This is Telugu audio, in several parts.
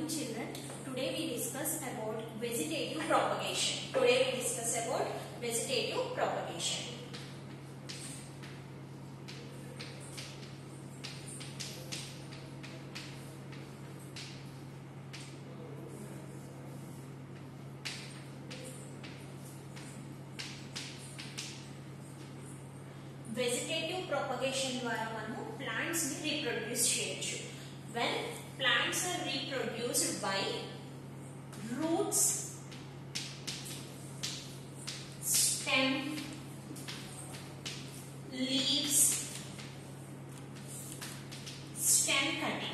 morning children. Today we discuss about vegetative propagation. Today we discuss about vegetative propagation. Vegetative propagation ద్వారా మనము ప్లాంట్స్ ని రీప్రొడ్యూస్ చేయొచ్చు when plants are reproduced by roots stem leaves stem cutting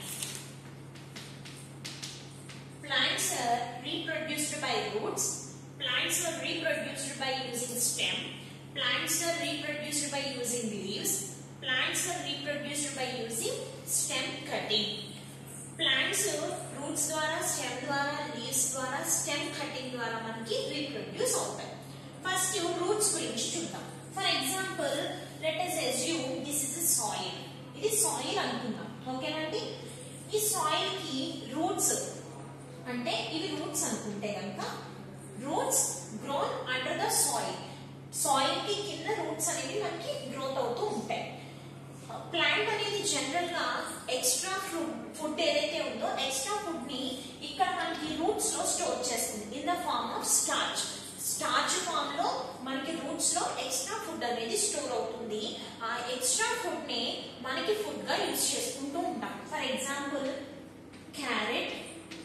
plants are reproduced by roots plants are reproduced by using stem plants are reproduced by using leaves plants are reproduced by using stem cutting plants roots ద్వారా స్టెమ్ ద్వారా లీవ్స్ ద్వారా స్టెమ్ కటింగ్ ద్వారా మనకి రీప్రొడ్యూస్ అవుతాయి ఫస్ట్ రూట్స్ గురించి చూద్దాం for example let us assume this is soil ఇది సాయిల్ అనుకుందాం ఓకేనండి ఈ సాయిల్ కి రూట్స్ అంటే ఇవి రూట్స్ అనుకుంటే కనుక roots grown under the soil soil కి కింద రూట్స్ అనేవి మనకి గ్రోత్ అవుతూ ఉంటాయి ప్లాంట్ అనేది జనరల్ గా ఎక్స్ట్రా ఫుడ్ ఫుడ్ ఏదైతే ఉందో ఎక్స్ట్రా ఫుడ్ ని ఇక్కడ మనకి రూట్స్ లో స్టోర్ చేస్తుంది in the form of starch starch form లో మనకి రూట్స్ లో ఎక్స్ట్రా ఫుడ్ అనేది స్టోర్ అవుతుంది ఆ ఎక్స్ట్రా ఫుడ్ ని మనకి ఫుడ్ గా యూజ్ చేసుకుంటూ ఉంటాం for example carrot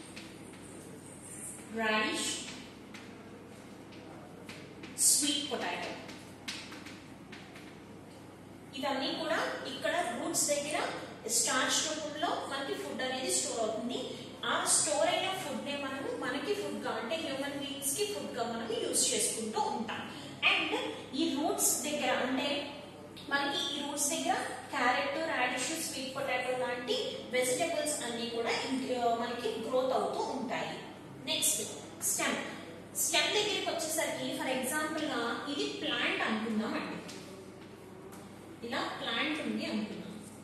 radish, sweet potato. ఇవన్నీ కూడా ఇక్కడ రూట్స్ దగ్గర స్టార్చ్ రూపంలో మనకి ఫుడ్ అనేది స్టోర్ అవుతుంది ఆ స్టోర్ అయిన ఫుడ్ నే మనము మనకి ఫుడ్ గా అంటే హ్యూమన్ బీయింగ్స్ కి ఫుడ్ గా మనం యూజ్ చేసుకుంటూ ఉంటాం అండ్ ఈ రూట్స్ దగ్గర అంటే మనకి ఈ రూట్స్ దగ్గర క్యారెట్ రాడిష్ స్వీట్ పొటాటో లాంటి వెజిటబుల్స్ అన్ని కూడా మనకి గ్రోత్ అవుతూ ఉంటాయి నెక్స్ట్ స్టెమ్ స్టెమ్ దగ్గరికి వచ్చేసరికి ఫర్ ఎగ్జాంపుల్ గా ఇది ప్లాంట్ అనుకుందాం అండి ఇలా ప్లాంట్ ఉంది అనుకుందాం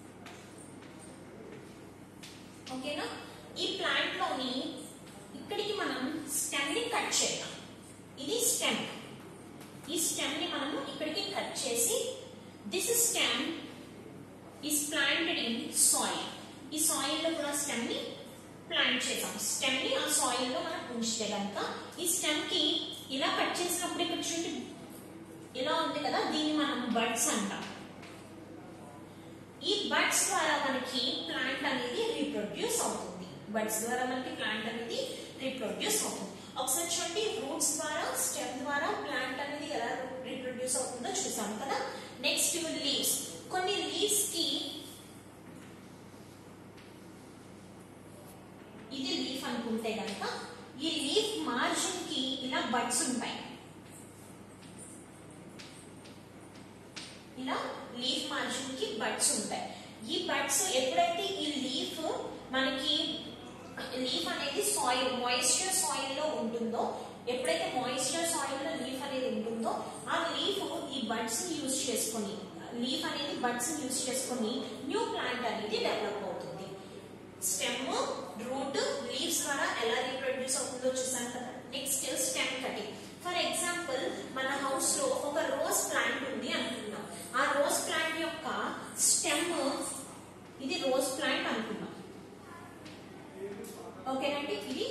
ఓకేనా ఈ ప్లాంట్ లోని ఇక్కడికి మనం స్టెమ్ ని కట్ చేద్దాం ఇది స్టెమ్ ఈ స్టెమ్ ని మనము ఇక్కడికి కట్ చేసి this stem is planted in soil ఈ సాయిల్ లో కూడా స్టెమ్ ని ప్లాంట్ చేసాం స్టెమ్ ని ఆ సాయిల్ లో మనం ఉంచితే కనుక ఈ స్టెమ్ కి ఇలా కట్ చేసినప్పుడు ఇక్కడ చూడండి ఇలా ఉంది కదా దీన్ని మనం బడ్స్ అంటాం ఈ బడ్స్ ద్వారా మనకి ప్లాంట్ అనేది రీప్రొడ్యూస్ అవుతుంది బడ్స్ ద్వారా మనకి ప్లాంట్ అనేది రీప్రొడ్యూస్ అవుతుంది ఒకసారి చూడండి రూట్స్ ద్వారా స్టెమ్ ద్వారా ప్లాంట్ అనేది ఎలా రీప్రొడ్యూస్ అవుతుందో చూసాం కదా నెక్స్ట్ లీవ్స్ కొన్ని లీవ్స్ కి ఇది లీఫ్ అనుకుంటే కనుక ఈ లీఫ్ మార్జిన్ కి ఇలా బడ్స్ ఉంటాయి ఇలా లీఫ్ మార్జిన్ కి బడ్స్ ఉంటాయి ఈ బడ్స్ ఎప్పుడైతే ఈ లీఫ్ మనకి లీఫ్ అనేది సాయిల్ మాయిశ్చర్ సాయిల్ లో ఉంటుందో ఎప్పుడైతే మాయిశ్చర్ సాయిల్ లో లీఫ్ అనేది ఉంటుందో ఆ లీఫ్ ఈ బడ్స్ ని యూజ్ చేసుకొని లీఫ్ అనేది బడ్స్ ని యూజ్ చేసుకొని న్యూ ప్లాంట్ అనేది డెవలప్ అవుతుంది స్టెమ్ రూట్ లీవ్స్ ద్వారా ఎలా రీప్రొడ్యూస్ అవుతుందో చూసాం కదా next stem cutting for example మన హౌస్ లో ఒక రోజ్ ప్లాంట్ ఉంది అనుకుందాం ఆ రోజ్ ప్లాంట్ యొక్క స్టెమ్ ఇది రోజ్ ప్లాంట్ అనుకుందాం ఓకేనండి ఇది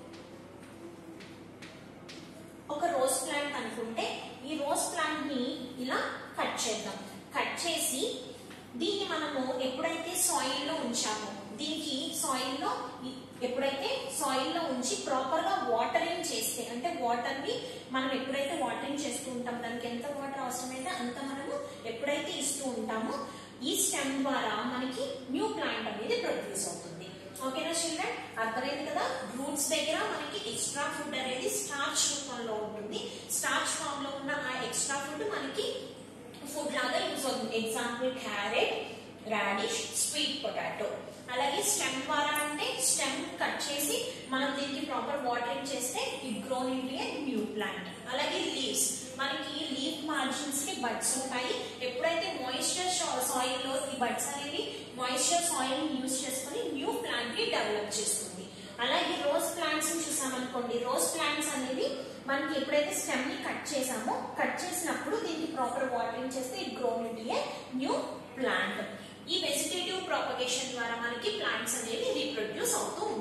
ఒక రోజ్ ప్లాంట్ అనుకుంటే ఈ రోజ్ ప్లాంట్ ని ఇలా కట్ చేద్దాం కట్ చేసి దీన్ని మనము ఎప్పుడైతే సాయిల్ లో ఉంచామో దీనికి సాయిల్ లో ఎప్పుడైతే సాయిల్ లో ఉంచి ప్రాపర్ గా వాటరింగ్ చేస్తే అంటే వాటర్ ని మనం ఎప్పుడైతే వాటరింగ్ చేస్తూ ఉంటాం దానికి ఎంత వాటర్ అవసరమైతే అంత మనము ఎప్పుడైతే ఇస్తూ ఉంటామో ఈ స్టెమ్ ద్వారా మనకి న్యూ ప్లాంట్ అనేది ప్రొడ్యూస్ అవుతుంది ఓకేనా చిల్డ్రన్ అర్థమైంది కదా రూట్స్ దగ్గర మనకి ఎక్స్ట్రా ఫుడ్ అనేది స్టార్చ్ రూపంలో ఉంటుంది స్టార్చ్ ఫామ్ లో ఉన్న ఆ ఎక్స్ట్రా ఫుడ్ మనకి ఫుడ్ లాగా యూజ్ అవుతుంది example carrot radish sweet potato అలాగే స్టెమ్ ద్వారా అంటే స్టెమ్ కట్ చేసి మనం దీనికి ప్రాపర్ వాటరింగ్ చేస్తే it grown into a new plant అలాగే లీవ్స్ మనకి లీఫ్ మార్జిన్స్ కి బడ్స్ ఉంటాయి ఎప్పుడైతే మాయిశ్చర్ సాయిల్ లో ఈ బడ్స్ అనేవి మాయిశ్చర్ సాయిల్ ని యూజ్ చేసుకొని న్యూ ప్లాంట్ ని డెవలప్ చేస్తుంది అలాగే రోజ్ ప్లాంట్స్ చూసామనుకోండి రోజ్ ప్లాంట్స్ అనేది మనకి ఎప్పుడైతే స్టెమ్ ని కట్ చేసామో కట్ చేసినప్పుడు దీనికి ప్రాపర్ వాటరింగ్ చేస్తే it grown into a new plant ఈ వెజిటేటివ్ ప్రాపగేషన్ ద్వారా మనకి ప్లాంట్స్ అనేవి రీప్రొడ్యూస్ అవుతూ